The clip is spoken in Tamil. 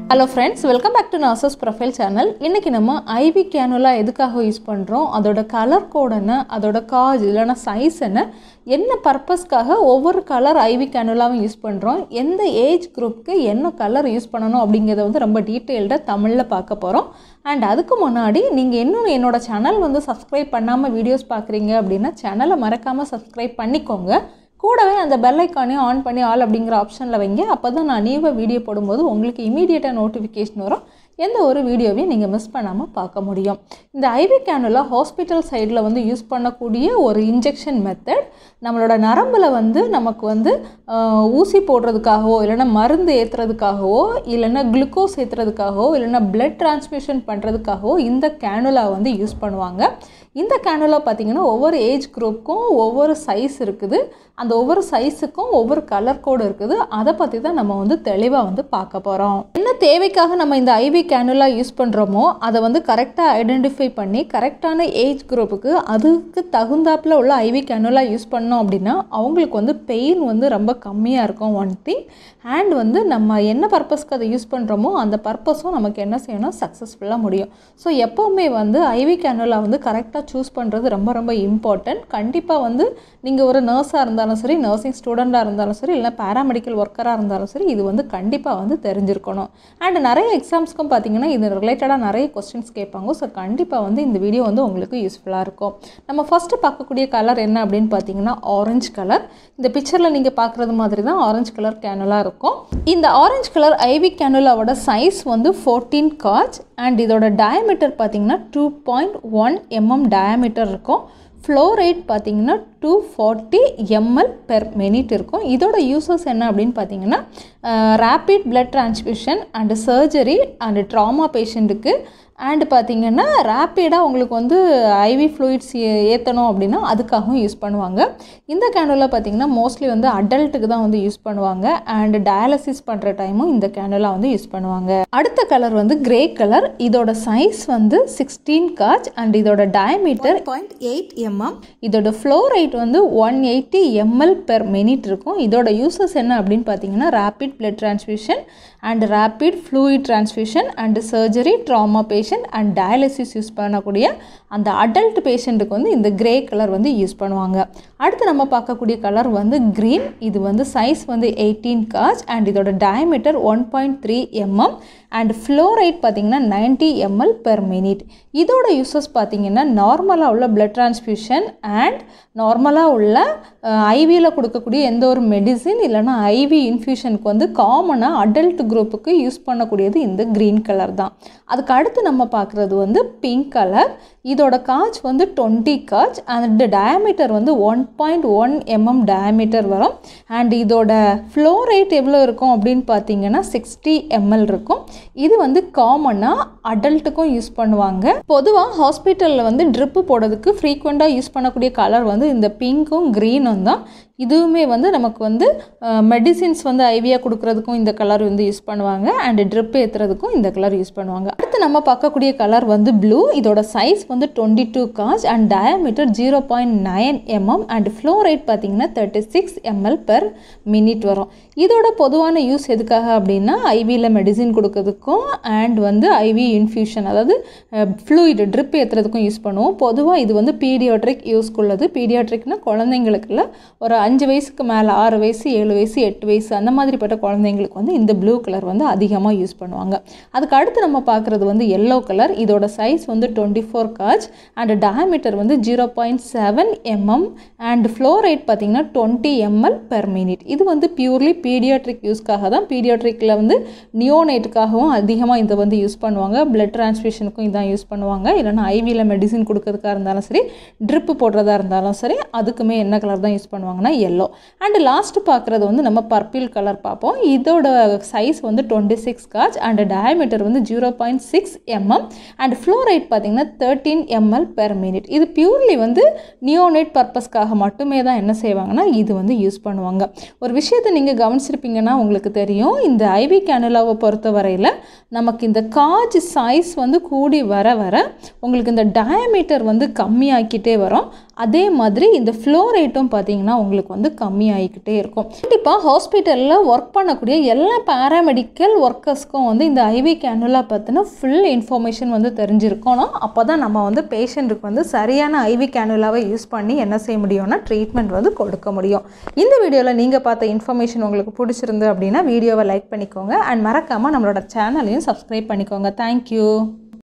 hello friends welcome back to nurses profile channel இன்றைக்கி நம்ம ஐவி கேனுலா எதுக்காக யூஸ் பண்ணுறோம் அதோட கலர் கோட் என்ன அதோட காஜ் இல்லைன்னா சைஸ் என்ன என்ன பர்பஸ்க்காக ஒவ்வொரு கலர் ஐவி கேனுலாவும் யூஸ் பண்ணுறோம் எந்த ஏஜ் குரூப்க்கு என்ன கலர் யூஸ் பண்ணணும் அப்படிங்கிறத வந்து ரொம்ப டீட்டெயில்டாக தமிழில் பார்க்க போகிறோம் அண்ட் அதுக்கு முன்னாடி நீங்கள் இன்னும் என்னோட சேனல் வந்து சப்ஸ்கிரைப் பண்ணாமல் வீடியோஸ் பார்க்குறீங்க அப்படின்னா சேனலை மறக்காமல் சப்ஸ்கிரைப் பண்ணிக்கோங்க கூடவே அந்த பெல் ஐக்கானையும் ஆன் பண்ணி ஆல் அப்படிங்கிற ஆப்ஷனில் வைங்க அப்போ தான் நான் நியூவாக வீடியோ போடும்போது உங்களுக்கு இமீடியட்டாக நோட்டிஃபிகேஷன் வரும் எந்த ஒரு வீடியோவையும் நீங்கள் மிஸ் பண்ணாமல் பார்க்க முடியும் இந்த ஐவி கேனுலா ஹாஸ்பிட்டல் சைடில் வந்து யூஸ் பண்ணக்கூடிய ஒரு இன்ஜெக்ஷன் மெத்தட் நம்மளோட நரம்பில் வந்து நமக்கு வந்து ஆஹ், ஊசி போடுறதுக்காகவோ இல்லைன்னா மருந்து ஏற்றுறதுக்காகவோ இல்லைன்னா குளுக்கோஸ் ஏற்றுறதுக்காகவோ இல்லைன்னா பிளட் டிரான்ஸ்மிஷன் பண்ணுறதுக்காகவோ இந்த கேனுலா வந்து யூஸ் பண்ணுவாங்க இந்த கேனுலா பார்த்தீங்கன்னா ஒவ்வொரு ஏஜ் குரூப்புக்கும் ஒவ்வொரு சைஸ் இருக்குது அந்த ஒவ்வொரு சைஸுக்கும் ஒவ்வொரு கலர் கோடு இருக்குது அதை பற்றி தான் நம்ம வந்து தெளிவாக வந்து பார்க்க போகிறோம் என்ன தேவைக்காக நம்ம இந்த ஐவி கேனுலா யூஸ் பண்ணுறோமோ அதை வந்து கரெக்டாக ஐடென்டிஃபை பண்ணி கரெக்டான ஏஜ் குரூப்புக்கு அதுக்கு தகுந்தாப்பில் உள்ள ஐவி கேனுலா யூஸ் பண்ணோம் அப்படின்னா அவங்களுக்கு வந்து பெயின் வந்து ரொம்ப கம்மியாக இருக்கும் ஒன் திங் அண்ட் வந்து நம்ம என்ன பர்பஸ்க்கு அதை யூஸ் பண்ணுறோமோ அந்த பர்பஸும் நமக்கு என்ன செய்யணும் சக்ஸஸ்ஃபுல்லாக முடியும் ஸோ எப்போவுமே வந்து ஐவி கேனுலா வந்து கரெக்டாக சூஸ் பண்ணுறது ரொம்ப ரொம்ப இம்பார்ட்டன்ட் கண்டிப்பாக வந்து நீங்கள் ஒரு நர்ஸாக இருந்தாலும் சரி நர்சிங் ஸ்டூடெண்ட்டாக இருந்தாலும் சரி இல்லை பேராமெடிக்கல் ஒர்க்கராக இருந்தாலும் சரி இது வந்து கண்டிப்பாக வந்து தெரிஞ்சிருக்கணும் அண்ட் நிறைய எக்ஸாம்ஸ்க்கும் பார்த்தீங்கன்னா இது ரிலேட்டடாக நிறைய கொஸ்டின்ஸ் கேட்பாங்க ஸோ கண்டிப்பாக வந்து இந்த வீடியோ வந்து உங்களுக்கு யூஸ்ஃபுல்லாக இருக்கும் நம்ம ஃபஸ்ட்டு பார்க்கக்கூடிய கலர் என்ன அப்படின்னு பார்த்தீங்கன்னா ஆரஞ்சு கலர் இந்த பிக்சரில் நீங்கள் பார்க்குறது மாதிரி தான் ஆரஞ்சு கலர் கேனுலா இருக்கும் இந்த ஆரஞ்சு கலர் ஐவி கேனுலாவோட சைஸ் வந்து ஃபோர்டீன் காஜ் அண்ட் இதோட டயமீட்டர் பார்த்தீங்கன்னா two point one mm diameter இருக்கும் ஃப்ளோ ரேட் பார்த்தீங்கன்னா two forty ml per minute இருக்கும் இதோட யூசஸ் என்ன அப்படின்னு பார்த்தீங்கன்னா rapid blood transmission and surgery and trauma பேஷண்ட்டுக்கு அண்டு பார்த்தீங்கன்னா ரேப்பிடாக உங்களுக்கு வந்து ஐவி ஃப்ளூயிட்ஸ் ஏற்றணும் அப்படின்னா அதுக்காகவும் யூஸ் பண்ணுவாங்க இந்த கேனுலா பார்த்தீங்கன்னா மோஸ்ட்லி வந்து அடல்ட்டுக்கு தான் வந்து யூஸ் பண்ணுவாங்க அண்ட் டயாலிசிஸ் பண்ணுற டைமும் இந்த கேனுலா வந்து யூஸ் பண்ணுவாங்க அடுத்த கலர் வந்து கிரே கலர் இதோட சைஸ் வந்து சிக்ஸ்டீன் காஜ் அண்ட் இதோட டயமீட்டர் பாயிண்ட் எயிட் எம்எம் இதோட ஃப்ளோ ரேட் வந்து one eighty ml per minute இருக்கும் இதோட யூசஸ் என்ன அப்படின்னு பார்த்தீங்கன்னா rapid blood transmission and rapid fluid transmission and surgery trauma patient and dialysis use பண்ணக்கூடிய அந்த அடல்ட் பேஷண்ட்டுக்கு வந்து இந்த கிரே கலர் வந்து யூஸ் பண்ணுவாங்க அடுத்து நம்ம பார்க்கக்கூடிய கலர் வந்து க்ரீன் இது வந்து சைஸ் வந்து எயிட்டீன் காஜ் அண்ட் இதோட diameter one point three mm and flow rate பார்த்தீங்கன்னா நைன்ட்டி எம்எல் பெர் மினிட் இதோட யூசஸ் பார்த்தீங்கன்னா நார்மலாக உள்ள பிளட் டிரான்ஸ்ஃபியூஷன் அண்ட் நார்மலாக உள்ள ஐவியில் கொடுக்கக்கூடிய எந்த ஒரு மெடிசின் இல்லைன்னா ஐவி இன்ஃபியூஷனுக்கு வந்து காமனாக அடல்ட் குரூப்புக்கு யூஸ் பண்ணக்கூடியது இந்த க்ரீன் கலர் தான் அதுக்கு அடுத்து நம்ம பார்க்குறது வந்து பிங்க் கலர் இதோட காஜ் வந்து டுவெண்ட்டி காஜ் அண்ட் டயமீட்டர் வந்து one point one mm diameter வரும் அண்ட் இதோட ஃப்ளோ ரேட் எவ்வளோ இருக்கும் அப்படின்னு பார்த்தீங்கன்னா சிக்ஸ்டி எம்எல் இருக்கும் இது வந்து காமனாக அடல்ட்டுக்கும் யூஸ் பண்ணுவாங்க பொதுவாக ஹாஸ்பிட்டலில் வந்து ட்ரிப்பு போடுறதுக்கு ஃப்ரீக்வெண்ட்டாக யூஸ் பண்ணக்கூடிய கலர் வந்து இந்த பிங்க்கும் க்ரீனும் தான் இதுவுமே வந்து நமக்கு வந்து மெடிசின்ஸ் வந்து ஐவியாக கொடுக்குறதுக்கும் இந்த கலர் வந்து யூஸ் பண்ணுவாங்க அண்ட் ட்ரிப் ஏற்றுறதுக்கும் இந்த கலர் யூஸ் பண்ணுவாங்க அடுத்து நம்ம பார்க்கக்கூடிய கலர் வந்து ப்ளூ இதோட சைஸ் வந்து twenty two gauge and diameter zero point nine mm and flow rate பார்த்தீங்கன்னா thirty six ml per minute வரும் இதோட பொதுவான யூஸ் எதுக்காக அப்படின்னா ஐவியில் மெடிசின் கொடுக்கறதுக்கும் அண்ட் வந்து ஐவி இன்ஃபியூஷன் அதாவது ஃப்ளூயிட் ட்ரிப் ஏற்றுறதுக்கும் யூஸ் பண்ணுவோம் பொதுவாக இது வந்து பீடியாட்ரிக் யூஸ்க்குள்ளது பீடியாட்ரிக்னா குழந்தைங்களுக்குள்ள ஒரு அஞ்சு வயசுக்கு மேலே ஆறு வயசு ஏழு வயசு எட்டு வயசு அந்த மாதிரிப்பட்ட குழந்தைங்களுக்கு வந்து இந்த ப்ளூ கலர் வந்து அதிகமாக யூஸ் பண்ணுவாங்க அதுக்கு அடுத்து நம்ம பார்க்குறது வந்து எல்லோ கலர் இதோட சைஸ் வந்து twenty four gauge and diameter வந்து zero point seven mm and flow rate பார்த்தீங்கன்னா டுவெண்ட்டி எம்எல் பெர் மினிட் இது வந்து பியூர்லி பீடியாட்ரிக் யூஸ்க்காக தான் பீடியாட்ரிக்கில் வந்து நியோனேட்டுக்காகவும் அதிகமாக இதை வந்து யூஸ் பண்ணுவாங்க பிளட் டிரான்ஸ்மிஷனுக்கும் இதான் யூஸ் பண்ணுவாங்க இல்லைன்னா ஐவியில் மெடிசின் கொடுக்கறதுக்காக இருந்தாலும் சரி ட்ரிப்பு போடுறதா இருந்தாலும் சரி அதுக்குமே என்ன கலர் தான் யூஸ் பண்ணுவாங்கன்னா எல்லோ அண்ட் லாஸ்ட்டு பார்க்குறது வந்து நம்ம பர்பிள் கலர் பார்ப்போம் இதோட சைஸ் வந்து twenty six gauge and diameter வந்து zero point six mm and flow rate பார்த்தீங்கன்னா தேர்ட்டீன் எம்எல் பெர் மினிட் இது பியூர்லி வந்து நியோனேட் பர்பஸ்க்காக மட்டுமே தான் என்ன செய்வாங்கன்னா இது வந்து யூஸ் பண்ணுவாங்க ஒரு விஷயத்தை நீங்கள் கவனிச்சிருப்பீங்கன்னா உங்களுக்கு தெரியும் இந்த ஐவி கேனுலாவை பொறுத்த வரையில் நமக்கு இந்த காஜ் சைஸ் வந்து கூடி வர வர உங்களுக்கு இந்த டயமீட்டர் வந்து கம்மியாக்கிட்டே வரும் அதே மாதிரி இந்த ஃப்ளோ ரேட்டும் பார்த்தீங்கன்னா உங்களுக்கு வந்து கம்மியாகிக்கிட்டே இருக்கும் கண்டிப்பாக ஹாஸ்பிட்டலில் ஒர்க் பண்ணக்கூடிய எல்லா பேராமெடிக்கல் ஒர்க்கர்ஸ்க்கும் வந்து இந்த ஐவி கேனுலா பற்றின ஃபுல் இன்ஃபர்மேஷன் வந்து தெரிஞ்சிருக்கணும் அப்போ தான் நம்ம வந்து பேஷண்ட்டுக்கு வந்து சரியான ஐவி கேனுலாவை யூஸ் பண்ணி என்ன செய்ய முடியும்னா ட்ரீட்மெண்ட் வந்து கொடுக்க முடியும் இந்த வீடியோவில் நீங்கள் பார்த்த இன்ஃபர்மேஷன் உங்களுக்கு பிடிச்சிருந்து அப்படின்னா வீடியோவை லைக் பண்ணிக்கோங்க அண்ட் மறக்காமல் நம்மளோட சேனலையும் சப்ஸ்கிரைப் பண்ணிக்கோங்க தேங்க்யூ